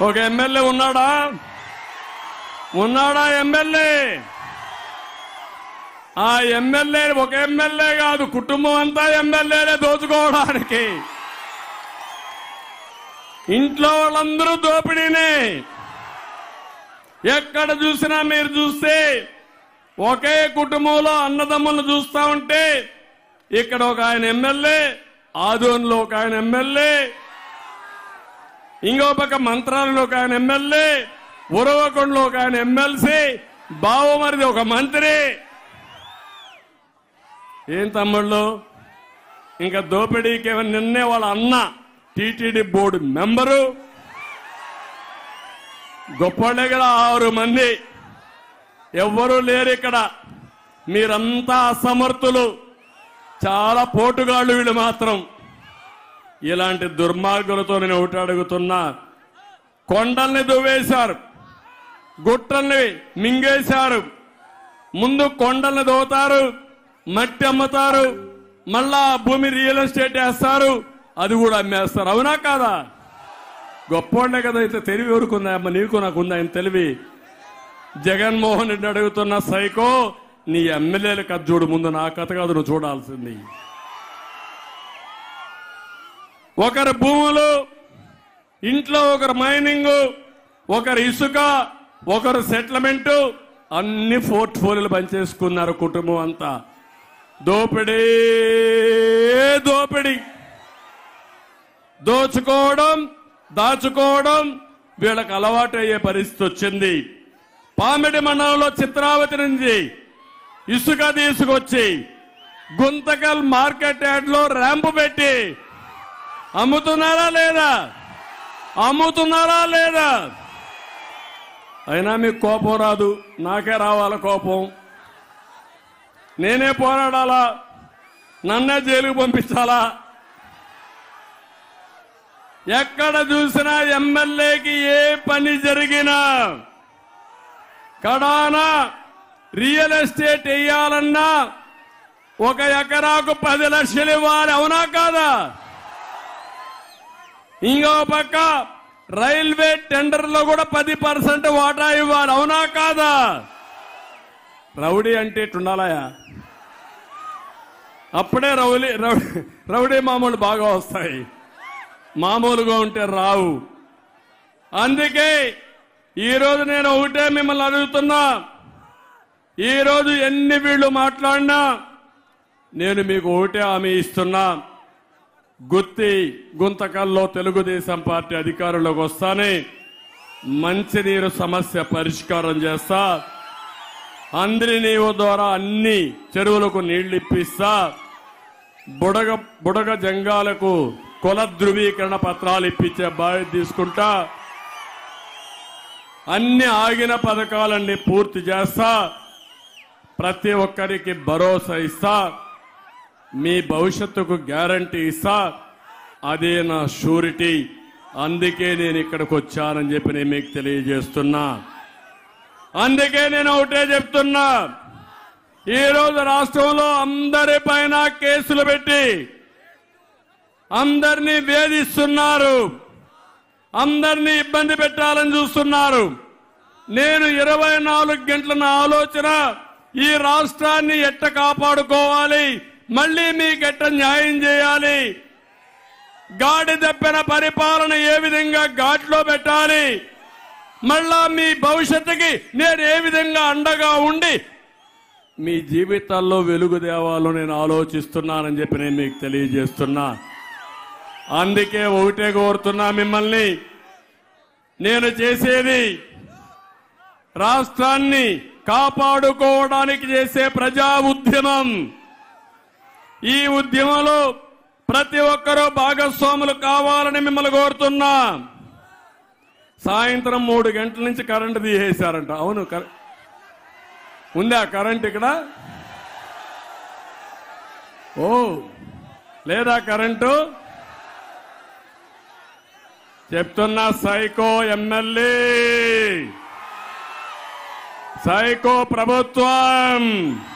ఒక ఎమ్మెల్యే ఉన్నాడా ఉన్నాడా ఎమ్మెల్యే ఆ ఎమ్మెల్యే ఒక ఎమ్మెల్యే కాదు కుటుంబం అంతా ఎమ్మెల్యేలే దోచుకోవడానికి ఇంట్లో వాళ్ళందరూ దోపిడీనే ఎక్కడ చూసినా మీరు చూస్తే ఒకే కుటుంబంలో అన్నదమ్ములను చూస్తా ఉంటే ఇక్కడ ఒక ఆయన ఎమ్మెల్యే ఆదోన్లో ఒక ఆయన ఎమ్మెల్యే ఇంకో పక్క మంత్రాలలో ఒక ఆయన ఎమ్మెల్యే ఉరవకొండలో ఒక ఆయన ఎమ్మెల్సీ బావమరిది ఒక మంత్రి ఏం తమ్ముళ్ళు ఇంకా దోపిడీకి ఏమో నిన్నే వాళ్ళ అన్న టీటీడీ బోర్డు మెంబరు గొప్పవాళ్ళే కదా ఆరు మంది ఎవ్వరూ లేరు ఇక్కడ మీరంతా అసమర్థులు చాలా పోటుగాళ్ళు వీళ్ళు మాత్రం ఇలాంటి దుర్మార్గులతో నేను ఒకటి అడుగుతున్నా కొండల్ని దువ్వేశారు గుట్టల్ని మింగేశారు ముందు కొండల్ని దోతారు మట్టి అమ్ముతారు మళ్ళా ఆ భూమి రియల్ ఎస్టేట్ వేస్తారు అది కూడా అమ్మేస్తారు అవునా కాదా గొప్పవాళ్లే కదా అయితే తెలివి ఎవరుకుందా అమ్మ నీకు నాకుందా ఆయన తెలివి జగన్మోహన్ రెడ్డి అడుగుతున్న సైకో నీ ఎమ్మెల్యేల కథ చూడు ముందు నా కథ కాదు నువ్వు చూడాల్సింది ఒకరి భూములు ఇంట్లో ఒకరు మైనింగ్ ఒకరు ఇసుక ఒకరు సెటిల్మెంట్ అన్ని పోర్ట్ఫోలియోలు పనిచేసుకున్నారు కుటుంబం అంతా దోపిడీ దోపిడీ దోచుకోవడం దాచుకోవడం వీళ్ళకి అలవాటు అయ్యే పరిస్థితి వచ్చింది పామిడి మండలంలో చిత్రావతి నుంచి ఇసుక తీసుకొచ్చి గుంతకల్ మార్కెట్ యార్డ్ లో ర్యాంపు పెట్టి అమ్ముతున్నారా లేదా అమ్ముతున్నారా లేదా అయినా మీకు కోపం రాదు నాకే రావాల కోపం నేనే పోరాడాలా నన్నే జైలుకు పంపించాలా ఎక్కడ చూసినా ఎమ్మెల్యేకి ఏ పని జరిగినా కడాన రియల్ ఎస్టేట్ వేయాలన్నా ఒక ఎకరాకు పది లక్షలు ఇవ్వాలి అవునా కాదా ఇంకో పక్క రైల్వే టెండర్ లో కూడా పది పర్సెంట్ వాటా ఇవ్వాలి అవునా కాదా రౌడీ అంటే ఇట్టుండాలయా అప్పుడే రౌలీ రౌ- రౌడీ మామూలు బాగా వస్తాయి మామూలుగా ఉంటే రావు అందుకే ఈరోజు నేను ఒకటే మిమ్మల్ని అడుగుతున్నా ఈరోజు ఎన్ని వీళ్ళు మాట్లాడినా నేను మీకు ఒకటే హామీ ఇస్తున్నా గుత్తి గుంతకల్లో తెలుగుదేశం పార్టీ అధికారంలోకి వస్తానే మంచినీరు సమస్య పరిష్కారం చేస్తా అందరి నీవు ద్వారా అన్ని చెరువులకు నీళ్లు ఇప్పిస్తా బుడగ బుడగ జంగాలకు కుల ధృవీకరణ పత్రాలు ఇప్పించే బాధ్యత తీసుకుంటా అన్ని ఆగిన పథకాలన్నీ పూర్తి చేస్తా ప్రతి ఒక్కరికి భరోసా ఇస్తా మీ భవిష్యత్తుకు గ్యారంటీ ఇస్తా అదే నా షూరిటీ అందుకే నేను ఇక్కడికి వచ్చానని చెప్పి నేను మీకు తెలియజేస్తున్నా అందుకే నేను ఒకటే చెప్తున్నా ఈ రోజు రాష్ట్రంలో అందరి పైన కేసులు పెట్టి అందరినీ వేధిస్తున్నారు అందరినీ ఇబ్బంది పెట్టాలని చూస్తున్నారు నేను ఇరవై నాలుగు గంటల నా ఆలోచన ఈ రాష్ట్రాన్ని ఎట్ట కాపాడుకోవాలి మళ్ళీ మీకు ఎట్ట న్యాయం చేయాలి గాడి దప్పిన పరిపాలన ఏ విధంగా ఘాట్లో పెట్టాలి మళ్ళా మీ భవిష్యత్తుకి నేను ఏ విధంగా అండగా ఉండి మీ జీవితాల్లో వెలుగు దేవాలో నేను ఆలోచిస్తున్నానని చెప్పి నేను మీకు తెలియజేస్తున్నా అందుకే ఒకటే కోరుతున్నా మిమ్మల్ని నేను చేసేది రాష్ట్రాన్ని కాపాడుకోవడానికి చేసే ప్రజా ఉద్యమం ఈ ఉద్యమంలో ప్రతి ఒక్కరూ భాగస్వాములు కావాలని మిమ్మల్ని కోరుతున్నా సాయంత్రం మూడు గంటల నుంచి కరెంటు తీసేశారంట అవును కర- ఉందా కరెంట్ ఇక్కడ ఓ లేదా కరెంటు చెప్తున్నా సైకో ఎమ్మెల్యే సైకో ప్రభుత్వం